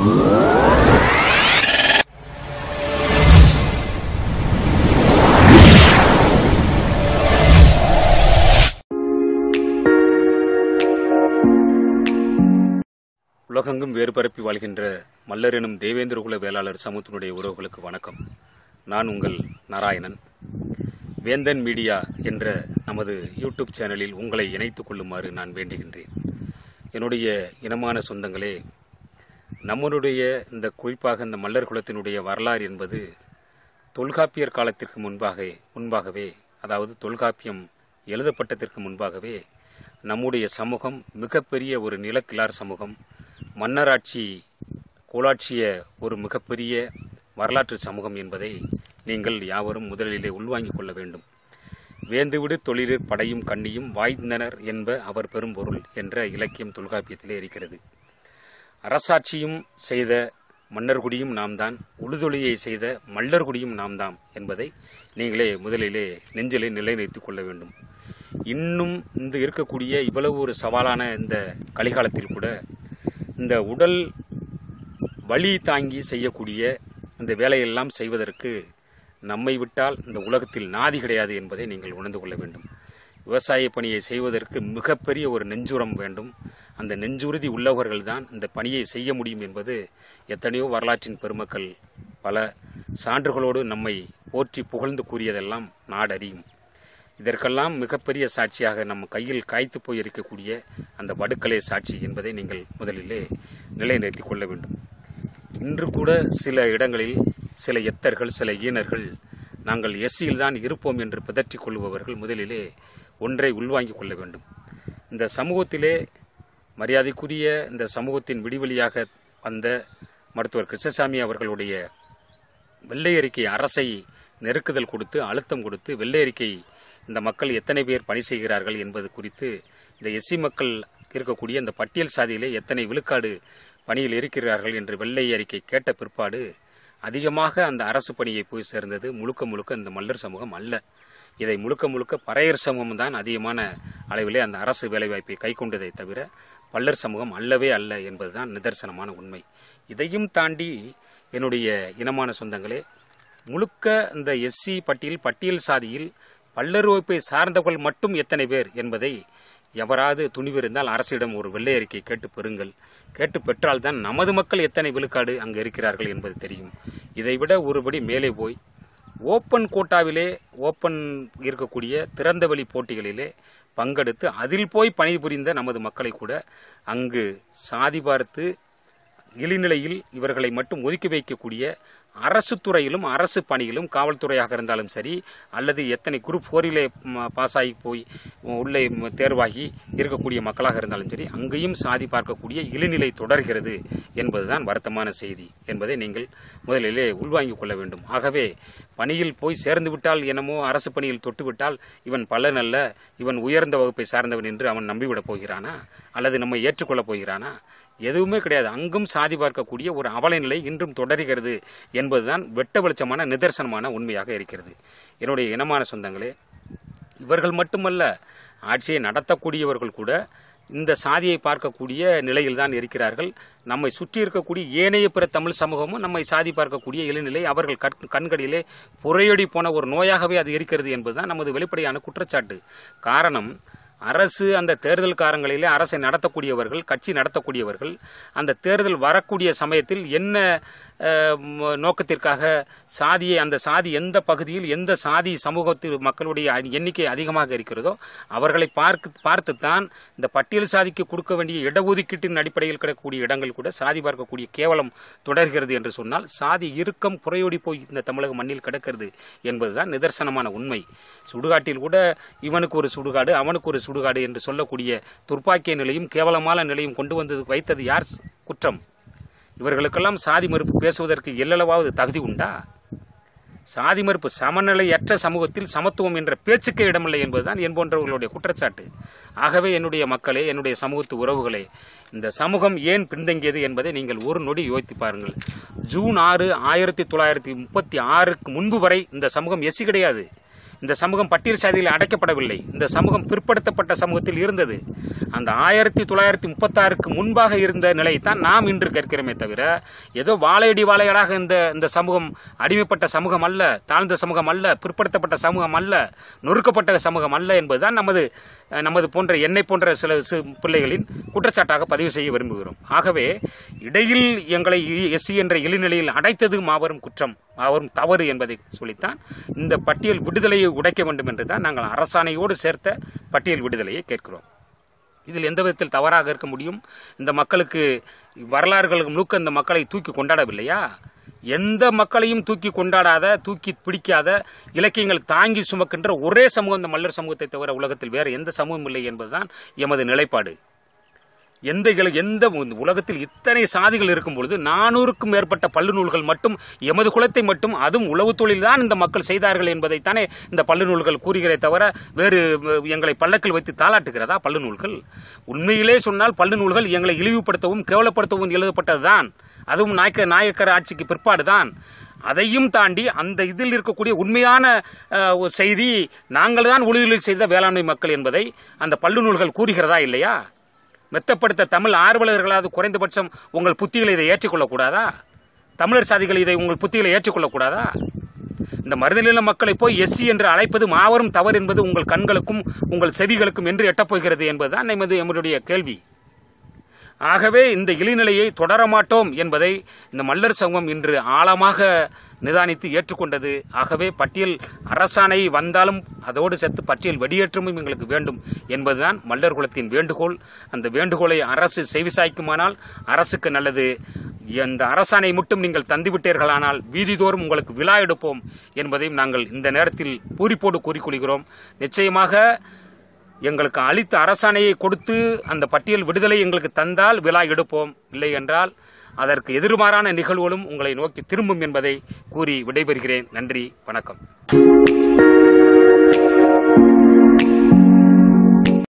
உலகெங்கும் வேறு பரப்பி வாழ்கின்ற மல்லர் எனும் தேவேந்திரகுல வேளாளர் சமூகத்தினுடைய உறவுகளுக்கு வணக்கம் நான் உங்கள் நாராயணன் வேந்தன் மீடியா என்ற நமது யூடியூப் சேனலில் உங்களை இணைத்துக் கொள்ளுமாறு நான் வேண்டுகின்றேன் என்னுடைய இனமான சொந்தங்களே நம்மளுடைய இந்த குறிப்பாக இந்த மல்லர் குலத்தினுடைய வரலாறு என்பது தொல்காப்பியர் காலத்திற்கு முன்பாக முன்பாகவே அதாவது தொல்காப்பியம் எழுதப்பட்டதற்கு முன்பாகவே நம்முடைய சமூகம் மிகப்பெரிய ஒரு நிலக்கிழார் சமூகம் மன்னராட்சி கோலாட்சிய ஒரு மிகப்பெரிய வரலாற்று சமூகம் என்பதை நீங்கள் யாவரும் முதலிலே உள்வாங்கிக் கொள்ள வேண்டும் வேந்துவிடு தொழிலிற் படையும் கண்ணியும் வாய்ந்தனர் என்ப அவர் பெரும்பொருள் என்ற இலக்கியம் தொல்காப்பியத்திலே இருக்கிறது அரசாட்சியும் செய்த மன்னர்குடியும் நாம் தான் உழுதொழியை செய்த மல்லர்குடியும் நாம் தாம் என்பதை நீங்களே முதலிலே நெஞ்சிலே நிலைநிறுத்திக் கொள்ள வேண்டும் இன்னும் இந்த இருக்கக்கூடிய இவ்வளவு ஒரு சவாலான இந்த கலிகாலத்தில் கூட இந்த உடல் வலி தாங்கி செய்யக்கூடிய இந்த வேலையெல்லாம் செய்வதற்கு நம்மை விட்டால் இந்த உலகத்தில் நாதி கிடையாது என்பதை நீங்கள் உணர்ந்து கொள்ள வேண்டும் விவசாய பணியை செய்வதற்கு மிகப்பெரிய ஒரு நெஞ்சுரம் வேண்டும் அந்த நெஞ்சுறுதி உள்ளவர்கள் தான் இந்த பணியை செய்ய முடியும் என்பது எத்தனையோ வரலாற்றின் பெருமக்கள் பல சான்றுகளோடு நம்மை போற்றி புகழ்ந்து கூறியதெல்லாம் நாடறியும் இதற்கெல்லாம் மிகப்பெரிய சாட்சியாக நம் கையில் காய்த்து போய் இருக்கக்கூடிய அந்த வடுக்கலை சாட்சி என்பதை நீங்கள் முதலிலே நிலைநிறுத்திக் கொள்ள வேண்டும் இன்று கூட சில இடங்களில் சில எத்தர்கள் சில ஈனர்கள் நாங்கள் எஸ்சியில் தான் இருப்போம் என்று பிதற்றிக் கொள்பவர்கள் முதலிலே ஒன்றை உள்வாங்கிக் கொள்ள வேண்டும் இந்த சமூகத்திலே மரியாதைக்குரிய இந்த சமூகத்தின் விடிவெளியாக வந்த மருத்துவர் கிருஷ்ணசாமி அவர்களுடைய வெள்ளை அறிக்கை அரசை நெருக்குதல் கொடுத்து அழுத்தம் கொடுத்து வெள்ளை அறிக்கை இந்த மக்கள் எத்தனை பேர் பணி செய்கிறார்கள் என்பது குறித்து இந்த எஸ்சி மக்கள் இருக்கக்கூடிய இந்த பட்டியல் சாதியிலே எத்தனை விழுக்காடு பணியில் இருக்கிறார்கள் என்று வெள்ளை அறிக்கை கேட்ட பிற்பாடு அதிகமாக அந்த அரசு பணியை போய் சேர்ந்தது முழுக்க முழுக்க இந்த மல்லர் சமூகம் அல்ல இதை முழுக்க முழுக்க பறையர் சமூகம் தான் அதிகமான அளவிலே அந்த அரசு வேலைவாய்ப்பை கைக்கொண்டதை தவிர பல்லர் சமூகம் அல்லவே அல்ல என்பதுதான் நிதர்சனமான உண்மை இதையும் தாண்டி என்னுடைய இனமான சொந்தங்களே முழுக்க இந்த எஸ்சி பட்டியல் பட்டியல் சாதியில் பல்லர் வகுப்பை சார்ந்தவர்கள் மட்டும் எத்தனை பேர் என்பதை எவராது துணிவிருந்தால் அரசிடம் ஒரு வெள்ளை அறிக்கை கேட்டு பெறுங்கள் கேட்டு பெற்றால்தான் நமது மக்கள் எத்தனை விழுக்காடு அங்கு இருக்கிறார்கள் என்பது தெரியும் இதைவிட ஒருபடி மேலே போய் ஓப்பன் கோட்டாவிலே ஓப்பன் இருக்கக்கூடிய திறந்தவெளி போட்டிகளிலே பங்கெடுத்து அதில் போய் பணிபுரிந்த நமது மக்களை கூட அங்கு சாதி பார்த்து இழிநிலையில் இவர்களை மட்டும் ஒதுக்கி வைக்கக்கூடிய அரசு துறையிலும் அரசு பணியிலும் காவல்துறையாக இருந்தாலும் சரி அல்லது எத்தனை குரூப் ஃபோரிலே பாஸ் ஆகி போய் உள்ளே தேர்வாகி இருக்கக்கூடிய மக்களாக இருந்தாலும் சரி அங்கேயும் சாதி பார்க்கக்கூடிய இழிநிலை தொடர்கிறது என்பதுதான் வருத்தமான செய்தி என்பதை நீங்கள் முதலிலே உள்வாங்கிக் கொள்ள வேண்டும் ஆகவே பணியில் போய் சேர்ந்து விட்டால் என்னமோ அரசு பணியில் தொட்டுவிட்டால் இவன் பலன் அல்ல இவன் உயர்ந்த வகுப்பை சார்ந்தவன் என்று அவன் நம்பிவிடப் போகிறானா அல்லது நம்மை ஏற்றுக்கொள்ளப் போகிறானா எதுவுமே கிடையாது அங்கும் சாதி பார்க்கக்கூடிய ஒரு அவல நிலை இன்றும் தொடர்கிறது என்பதுதான் வெட்ட வெளிச்சமான நிதர்சனமான உண்மையாக இருக்கிறது என்னுடைய இனமான சொந்தங்களே இவர்கள் மட்டுமல்ல ஆட்சியை நடத்தக்கூடியவர்கள் கூட இந்த சாதியை பார்க்கக்கூடிய நிலையில் தான் இருக்கிறார்கள் நம்மை சுற்றி இருக்கக்கூடிய ஏனைய பிற தமிழ் சமூகமும் நம்மை சாதி பார்க்கக்கூடிய இளநிலை அவர்கள் கண்களிலே புறையடி போன ஒரு நோயாகவே அது இருக்கிறது என்பதுதான் நமது வெளிப்படையான குற்றச்சாட்டு காரணம் அரசு அந்த தேர்தல் காலங்களிலே அரசை நடத்தக்கூடியவர்கள் கட்சி நடத்தக்கூடியவர்கள் அந்த தேர்தல் வரக்கூடிய சமயத்தில் என்ன நோக்கத்திற்காக சாதியை அந்த சாதி எந்த பகுதியில் எந்த சாதி சமூகத்தில் மக்களுடைய எண்ணிக்கை அதிகமாக இருக்கிறதோ அவர்களை பார்த்து பார்த்துத்தான் இந்த பட்டியல் சாதிக்கு கொடுக்க வேண்டிய இடஒதுக்கீட்டின் அடிப்படையில் கிடக்கக்கூடிய இடங்கள் கூட சாதி பார்க்கக்கூடிய கேவலம் தொடர்கிறது என்று சொன்னால் சாதி இறுக்கம் புறையோடி போய் இந்த தமிழக மண்ணில் கிடக்கிறது என்பதுதான் நிதர்சனமான உண்மை சுடுகாட்டில் கூட இவனுக்கு ஒரு சுடுகாடு அவனுக்கு ஒரு சுடுகாடு என்று சொல்லக்கூடிய துர்ப்பாக்கிய நிலையும் கேவலமான நிலையும் கொண்டு வந்தது வைத்தது யார் குற்றம் இவர்களுக்கெல்லாம் சாதி மறுப்பு பேசுவதற்கு எல்லளவாவது தகுதி உண்டா சாதி மறுப்பு சமநிலையற்ற சமூகத்தில் சமத்துவம் என்ற பேச்சுக்கே இடமில்லை என்பதுதான் என் போன்றவர்களுடைய குற்றச்சாட்டு ஆகவே என்னுடைய மக்களே என்னுடைய சமூகத்து உறவுகளே இந்த சமூகம் ஏன் பின்தங்கியது என்பதை நீங்கள் ஒரு நொடி யோசித்து பாருங்கள் ஜூன் ஆறு ஆயிரத்தி தொள்ளாயிரத்தி முப்பத்தி ஆறுக்கு முன்பு வரை இந்த சமூகம் எஸ்சி கிடையாது இந்த சமூகம் பட்டியல் சாதியில் அடைக்கப்படவில்லை இந்த சமூகம் பிற்படுத்தப்பட்ட சமூகத்தில் இருந்தது அந்த ஆயிரத்தி தொள்ளாயிரத்தி முப்பத்தாறுக்கு முன்பாக இருந்த நிலையைத்தான் நாம் இன்று கேட்கிறோமே தவிர ஏதோ வாழையடி வாழையடாக இந்த இந்த சமூகம் அடிமைப்பட்ட சமூகம் அல்ல தாழ்ந்த சமூகம் அல்ல பிற்படுத்தப்பட்ட சமூகம் அல்ல நொறுக்கப்பட்ட சமூகம் அல்ல என்பதுதான் நமது அஹ், நமது போன்ற என்னை போன்ற சில சி- பிள்ளைகளின் குற்றச்சாட்டாக பதிவு செய்ய விரும்புகிறோம் ஆகவே இடையில் எங்களை எஸ்சி என்ற இழிநிலையில் அடைத்தது மாபெரும் குற்றம் மாபெரும் தவறு என்பதை சொல்லித்தான் இந்த பட்டியல் விடுதலையை உடைக்க வேண்டும் என்று தான் நாங்கள் அரசாணையோடு சேர்த்த பட்டியல் விடுதலையை கேட்கிறோம் இதில் எந்த விதத்தில் தவறாக இருக்க முடியும் இந்த மக்களுக்கு வரலாறுகள் முழுக்க இந்த மக்களை தூக்கி கொண்டாடவில்லையா எந்த மக்களையும் தூக்கி கொண்டாடாத தூக்கி பிடிக்காத இலக்கியங்கள் தாங்கி சுமக்கின்ற ஒரே சமூகம் இந்த மல்லர் சமூகத்தை தவிர உலகத்தில் வேறு எந்த சமூகம் இல்லை என்பதுதான் எமது நிலைப்பாடு எந்த இல- எந்த உ- உலகத்தில் இத்தனை சாதிகள் இருக்கும் பொழுது நானூறுக்கும் மேற்பட்ட பல்லு நூல்கள் மட்டும் எமது குலத்தை மட்டும் அதுவும் உளவு தொழில் தான் இந்த மக்கள் செய்தார்கள் என்பதைத்தானே இந்த பல்லு நூல்கள் கூறுகிறே தவிர வேறு அஹ், எங்களை பல்லக்கில் வைத்து தாளாட்டுகிறதா பல்லு நூல்கள் உண்மையிலே சொன்னால் பல்லு நூல்கள் எங்களை இழிவுபடுத்தவும் கேவலப்படுத்தவும் எழுதப்பட்டதுதான் அதுவும் நாயக்க நாயக்கர் ஆட்சிக்கு பிற்பாடுதான் அதையும் தாண்டி அந்த இதில் இருக்கக்கூடிய உண்மையான அஹ், ஒரு செய்தி நாங்கள் தான் ஒளியில் செய்த வேளாண்மை மக்கள் என்பதை அந்த பல்லு நூல்கள் கூறுகிறதா இல்லையா மெத்தப்படுத்த தமிழ் ஆர்வலர்களாவது குறைந்தபட்சம் உங்கள் புத்திகளை இதை ஏற்றுக்கொள்ளக்கூடாதா தமிழர் சாதிகள் இதை உங்கள் புத்திகளை ஏற்றுக்கொள்ளக்கூடாதா இந்த மருதநில மக்களை போய் எஸ்சி என்று அழைப்பது மாபெரும் தவறு என்பது உங்கள் கண்களுக்கும் உங்கள் செவிகளுக்கும் என்று எட்டப்போகிறது என்பதுதான் எமது எம்முடைய கேள்வி ஆகவே இந்த இழிநிலையை தொடர மாட்டோம் என்பதை இந்த மல்லர் சமூகம் இன்று ஆழமாக நிதானித்து ஏற்றுக்கொண்டது ஆகவே பட்டியல் அரசாணை வந்தாலும் அதோடு சேர்த்து பட்டியல் வெளியேற்றமும் எங்களுக்கு வேண்டும் என்பதுதான் மல்லர் குலத்தின் வேண்டுகோள் அந்த வேண்டுகோளை அரசு செவிசாய்க்குமானால் அரசுக்கு நல்லது இந்த அரசாணை மட்டும் நீங்கள் தந்துவிட்டீர்களானால் வீதிதோறும் உங்களுக்கு விழா எடுப்போம் என்பதையும் நாங்கள் இந்த நேரத்தில் பூரிப்போடு கூறிக்கொள்கிறோம் நிச்சயமாக எங்களுக்கு அளித்த அரசாணையை கொடுத்து அந்த பட்டியல் விடுதலை எங்களுக்கு தந்தால் விழா எடுப்போம் இல்லை என்றால் அதற்கு எதிர்மாறான நிகழ்வுகளும் உங்களை நோக்கி திரும்பும் என்பதை கூறி விடைபெறுகிறேன் நன்றி வணக்கம்